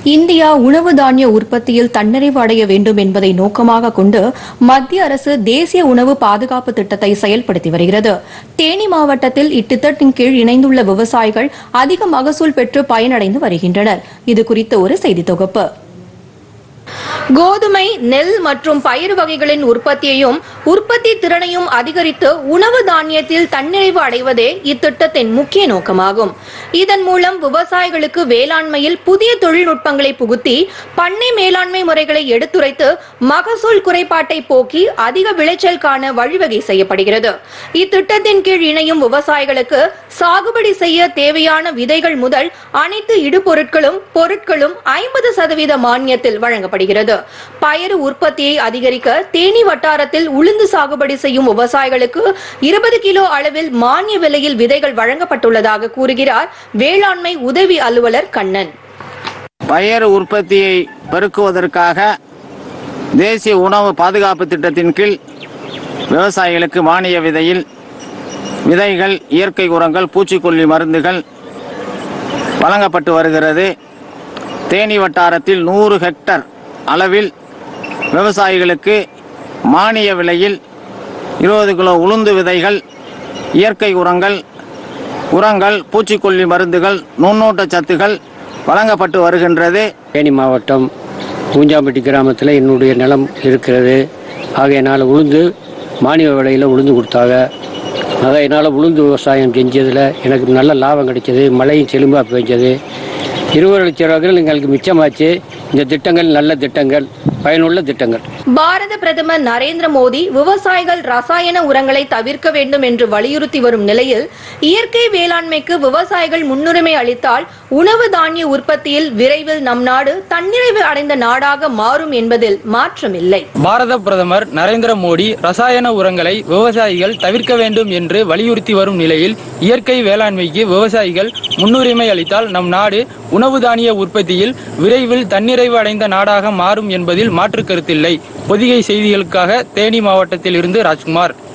India உணவு தானிய உற்பத்தியில் தன்னிறைவு அடைய வேண்டும் என்பதை நோக்கமாக கொண்டு மத்திய அரசு தேசிய உணவு பாதுகாப்பு திட்டத்தை செயல்படுத்தி வருகிறது தேனி மாவட்டத்தில் இத்திட்டத்தின் கீழ் இணைந்துள்ள விவசாயிகள் அதிக மகசூல் பெற்று பயனடைந்து வருகின்றனர் இது குறித்த ஒரு செய்தி தொகுப்பு கோதுமை நெல் மற்றும் பயிர் வகைகளின் உற்பத்தியையும் உற்பத்தி திறனையும் அதிகரித்து உணவு தானியத்தில் தன்னிறைவு அடைவதே இத்திட்டத்தின் முக்கிய நோக்கமாகும் இதன் மூலம் விவசாயிகளுக்கு வேளாண்மையில் புதிய தொழில்நுட்பங்களை புகுத்தி பண்ணை மேலாண்மை முறைகளை எடுத்துரைத்து மகசூல் குறைபாட்டை போக்கி அதிக விளைச்சல் காண வழிவகை செய்யப்படுகிறது இத்திட்டத்தின் கீழ் இணையும் விவசாயிகளுக்கு சாகுபடி செய்ய தேவையான விதைகள் முதல் அனைத்து இடுபொருட்களும் பொருட்களும் ஐம்பது சதவீத மானியத்தில் வழங்கப்படுகிறது பயறு உற்பத்தியை அதிகரிக்க தேனி வட்டாரத்தில் உளுந்து சாகுபடி செய்யும் விவசாயிகளுக்கு இருபது கிலோ அளவில் மானிய விலையில் விதைகள் வழங்கப்பட்டுள்ளதாக கூறுகிறார் வேளாண்மை உதவி அலுவலர் கண்ணன் பயறு உற்பத்தியை பெருக்குவதற்காக தேசிய உணவு பாதுகாப்பு திட்டத்தின் கீழ் விவசாயிகளுக்கு மானிய விதையில் விதைகள் இயற்கை உரங்கள் பூச்சிக்கொல்லி மருந்துகள் வழங்கப்பட்டு வருகிறது தேனி வட்டாரத்தில் நூறு ஹெக்டர் அளவில் விவசாயிகளுக்கு மானிய விலையில் இருபது கிலோ உளுந்து விதைகள் இயற்கை உரங்கள் உரங்கள் பூச்சிக்கொல்லி மருந்துகள் நுண்ணூட்ட சத்துகள் வழங்கப்பட்டு வருகின்றது தேனி மாவட்டம் பூஞ்சாம்பட்டி கிராமத்தில் என்னுடைய நிலம் இருக்கிறது ஆகையினால் உளுந்து மானிய விலையில் உளுந்து கொடுத்தாங்க ஆகையினால் உளுந்து விவசாயம் செஞ்சதில் எனக்கு நல்ல லாபம் கிடைச்சது மழையும் செலும்பாக பெஞ்சது இருபது லட்சம் ரூபாய்கள் எங்களுக்கு மிச்சமாச்சு இந்த திட்டங்கள் நல்ல திட்டங்கள் பயனுள்ள திட்டங்கள் பாரத பிரதமர் நரேந்திர மோடி விவசாயிகள் ரசாயன உரங்களை தவிர்க்க வேண்டும் என்று வலியுறுத்தி வரும் நிலையில் இயற்கை வேளாண்மைக்கு விவசாயிகள் முன்னுரிமை அளித்தால் உணவு தானிய உற்பத்தியில் விரைவில் நம் நாடு தன்னிறைவு அடைந்த நாடாக மாறும் என்பதில் மாற்றமில்லை பாரத பிரதமர் நரேந்திர மோடி ரசாயன உரங்களை விவசாயிகள் தவிர்க்க வேண்டும் என்று வலியுறுத்தி வரும் நிலையில் இயற்கை வேளாண்மைக்கு விவசாயிகள் முன்னுரிமை அளித்தால் நம் நாடு உணவு தானிய உற்பத்தியில் விரைவில் தன்னிறைவு அடைந்த நாடாக மாறும் என்பதில் மாற்று கருத்தில்லை பொதிகை செய்திகளுக்காக தேனி மாவட்டத்தில் இருந்து ராஜ்குமார்